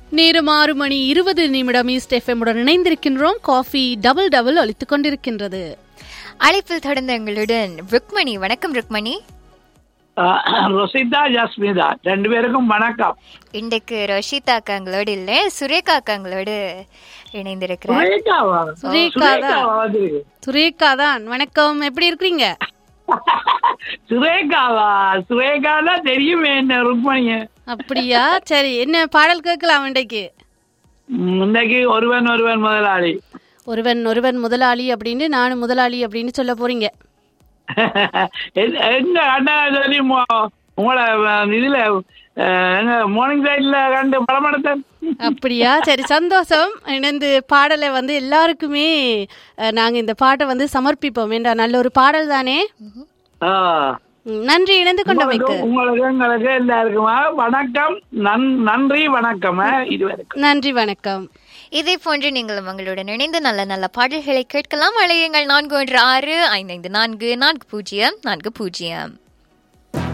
நேரம் ஆறு மணி இருபது நிமிடம் ஈஸ்ட் எஃப்எம்முடன் இணைந்திருக்கின்றோம் காஃபி டபுள் டபுள் ஒலித்துக் கொண்டிருக்கின்றது அழைப்பில் தொடர்ந்த எங்களுடன் ருக்மணி வணக்கம் ருக்மணி ஆஹ் ரொசிதா ஜஸ்மிதா ரெண்டு பேருக்கும் வணக்கம் இன்றைக்கு ரஷிதா அக்காங்களோடு இல்ல சுரேகா அக்காங்களோடு இணைந்திருக்கிறார் சுரேகாவா சுரேகா தான். சுரேகாவா வந்திருக்கு. சுரேகா தான் வணக்கம் எப்படி இருக்கிறீங்க சுரேகாவா சுரேகா தான் தெரியுமே என்ன ருக்மணிய அப்படியா சரி என்ன பாடல் கேட்கலாம் இன்றைக்கு ம், இன்னைக்கு ஒருவன் ஒருவன் முதலாளி ஒருவன் ஒருவன் முதலாளி அப்படின்னு நானும் முதலாளி அப்படின்னு சொல்ல போறீங்க எந்த- எங்க அண்ணா சொல்லி மோ- உங்களோட அஹ், இதுல அஹ், எங்க மார்னிங் சைட்ல கண்டு படமடத்தன் அப்படியா சரி சந்தோஷம் இணைந்து பாடலை வந்து எல்லாருக்குமே அஹ், நாங்க இந்த பாட்டை வந்து சமர்ப்பிப்போம் என்ற நல்ல ஒரு பாடல் தானே ம், நன்றி இணைந்து கொண்டமைக்கு உங்களுக்கு எங்களுக்கு எல்லாருக்குமா வணக்கம் நன்- நன்றி வணக்கம் அஹ், இதுவரைக்கும் நன்றி வணக்கம் இதே போன்று நீங்களும் உங்களுடன் இணைந்து நல்ல நல்ல பாடல்களை கேட்கலாம் அழையுங்கள் நான்கு ஒன்று ஆறு ஐந்து ஐந்து நான்கு நான்கு பூஜ்ஜியம் நான்கு பூஜ்ஜியம்